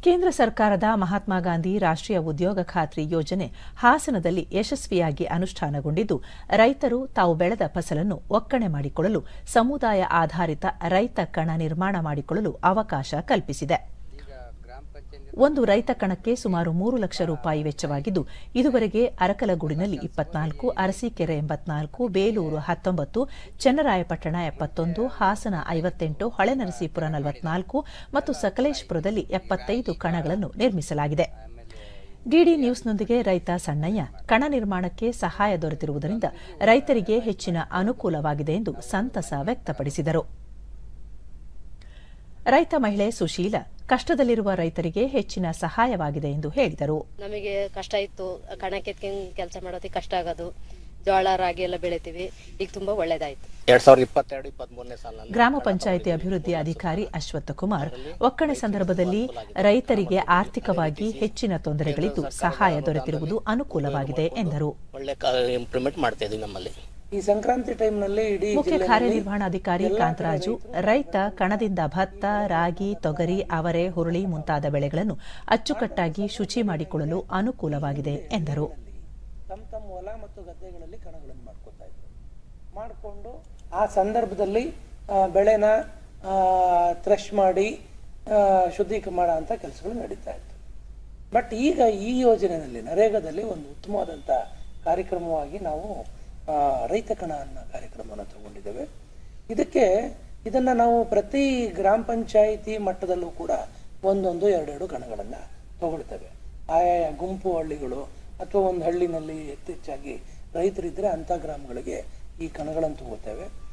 ಕೇಂದ್ರ ಸರ್ಕಾರದ ಮಹಾತ್ಮ ಗಾಂಧಿ ರಾಷ್ಟ್ರೀಯ ಉದ್ಯೋಗ ಖಾತ್ರಿ ಯೋಜನೆ ಹಾಸನದಲ್ಲಿ ಯಶಸ್ವಿಯಾಗಿ ಅನುಷ್ಠಾನಗೊಂಡಿದ್ದು ರೈತರು ತಾವು ಬೆಳೆದ ಫಸಲನ್ನು ಒಕ್ಕಣೆ ಮಾಡಿಕೊಳ್ಳಲು ಸಮುದಾಯ ಆಧಾರಿತ ರೈತ ಕಣ ನಿರ್ಮಾಣ ಮಾಡಿಕೊಳ್ಳಲು ಅವಕಾಶ ಕಲ್ಪಿಸಿದೆ ಒಂದು ರೈತ ಕಣಕ್ಕೆ ಸುಮಾರು ಮೂರು ಲಕ್ಷ ರೂಪಾಯಿ ವೆಚ್ಚವಾಗಿದ್ದು ಇದುವರೆಗೆ ಅರಕಲಗೂಡಿನಲ್ಲಿ ಇಪ್ಪತ್ನಾಲ್ಕು ಅರಸೀಕೆರೆ ಎಂಬತ್ನಾಲ್ಕು ಬೇಲೂರು ಹತ್ತೊಂಬತ್ತು ಚನ್ನರಾಯಪಟ್ಟಣ ಎಪ್ಪತ್ತೊಂದು ಹಾಸನ ಐವತ್ತೆಂಟು ಹೊಳೆನರಸೀಪುರ ನಲವತ್ನಾಲ್ಕು ಮತ್ತು ಸಕಲೇಶಪುರದಲ್ಲಿ ಎಪ್ಪತ್ತೈದು ಕಣಗಳನ್ನು ನಿರ್ಮಿಸಲಾಗಿದೆ ಡಿಡಿ ನ್ಯೂಸ್ನೊಂದಿಗೆ ರೈತ ಸಣ್ಣಯ್ಯ ಕಣ ನಿರ್ಮಾಣಕ್ಕೆ ಸಹಾಯ ದೊರೆತಿರುವುದರಿಂದ ರೈತರಿಗೆ ಹೆಚ್ಚಿನ ಅನುಕೂಲವಾಗಿದೆ ಎಂದು ಸಂತಸ ವ್ಯಕ್ತಪಡಿಸಿದರು ರೈತ ಮಹಿಳೆ ಸುಶೀಲ ಕಷ್ಟದಲ್ಲಿರುವ ರೈತರಿಗೆ ಹೆಚ್ಚಿನ ಸಹಾಯವಾಗಿದೆ ಎಂದು ಹೇಳಿದರು ನಮಗೆ ಕಷ್ಟ ಇತ್ತು ಕಣ ಕೆತ್ಕೊಂಡ್ ಕೆಲಸ ಮಾಡೋದಕ್ಕೆ ಕಷ್ಟ ಆಗೋದು ಜೋಳ ರಾಗಿ ಎಲ್ಲ ಬೆಳಿತೀವಿ ಈಗ ತುಂಬಾ ಒಳ್ಳೇದಾಯ್ತು ಎರಡ್ ಸಾವಿರದ ಇಪ್ಪತ್ತೆರಡು ಇಪ್ಪತ್ತ್ ಮೂರನೇ ಸಾಲ ಗ್ರಾಮ ಪಂಚಾಯಿತಿ ಅಭಿವೃದ್ಧಿ ಅಧಿಕಾರಿ ಅಶ್ವತ್ಥ ಕುಮಾರ್ ಒಕ್ಕಣೆ ಸಂದರ್ಭದಲ್ಲಿ ರೈತರಿಗೆ ಆರ್ಥಿಕವಾಗಿ ಹೆಚ್ಚಿನ ತೊಂದರೆಗಳಿದ್ದು ಸಹಾಯ ದೊರೆತಿರುವುದು ಅನುಕೂಲವಾಗಿದೆ ಎಂದರು ಒಳ್ಳೆ ಇಂಪ್ರೂವ್ಮೆಂಟ್ ಮಾಡ್ತಾ ಇದೀವಿ ನಮ್ಮಲ್ಲಿ ಈ ಸಂಕ್ರಾಂತಿ ಟೈಮ್ನಲ್ಲಿ ಇಡೀ ಮುಖ್ಯ ಕಾರ್ಯನಿರ್ವಹಣಾಧಿಕಾರಿ ಕಾಂತರಾಜು ರೈತ ಕಣದಿಂದ ಭತ್ತ ರಾಗಿ ತೊಗರಿ ಅವರೆ ಹುರುಳಿ ಮುಂತಾದ ಬೆಳೆಗಳನ್ನು ಅಚ್ಚುಕಟ್ಟಾಗಿ ಶುಚಿ ಮಾಡಿಕೊಳ್ಳಲು ಅನುಕೂಲವಾಗಿದೆ ಎಂದರು ತಮ್ಮ ತಮ್ಮ ಹೊಲ ಮತ್ತು ಗದ್ದೆಗಳಲ್ಲಿ ಕಣಗಳನ್ನು ಮಾಡ್ಕೊತಾ ಇದ್ರು ಮಾಡಿಕೊಂಡು ಆ ಸಂದರ್ಭದಲ್ಲಿ ಆ, ಬೆಳೆನ ಥ್ರೆಶ್ ಮಾಡಿ ಆ, ಶುದ್ಧೀಕರಣ ಮಾಡೋ ಅಂಥ ಕೆಲಸಗಳು ನಡೀತಾ ಇತ್ತು ಬಟ್ ಈಗ ಈ ಯೋಜನೆಯಲ್ಲಿ ನರೇಗಾದಲ್ಲಿ ಒಂದು ಉತ್ತಮವಾದಂಥ ಕಾರ್ಯಕ್ರಮವಾಗಿ ನಾವು ಆ, ರೈತ ಕಣ ಅನ್ನೋ ಕಾರ್ಯಕ್ರಮವನ್ನು ತಗೊಂಡಿದ್ದೇವೆ ಇದಕ್ಕೆ ಇದನ್ನು ನಾವು ಪ್ರತಿ ಗ್ರಾಮ ಪಂಚಾಯಿತಿ ಮಟ್ಟದಲ್ಲೂ ಕೂಡ ಒಂದೊಂದು ಎರಡೆರಡು ಕಣಗಳನ್ನು ತಗೊಳ್ತೇವೆ ಆಯಾಯ ಗುಂಪು ಹಳ್ಳಿಗಳು ಅಥವಾ ಒಂದು ಹಳ್ಳಿನಲ್ಲಿ ಹೆಚ್ಚೆಚ್ಚಾಗಿ ರೈತರಿದ್ದರೆ ಅಂಥ ಗ್ರಾಮಗಳಿಗೆ ಈ ಕಣಗಳನ್ನು ತಗೋತೇವೆ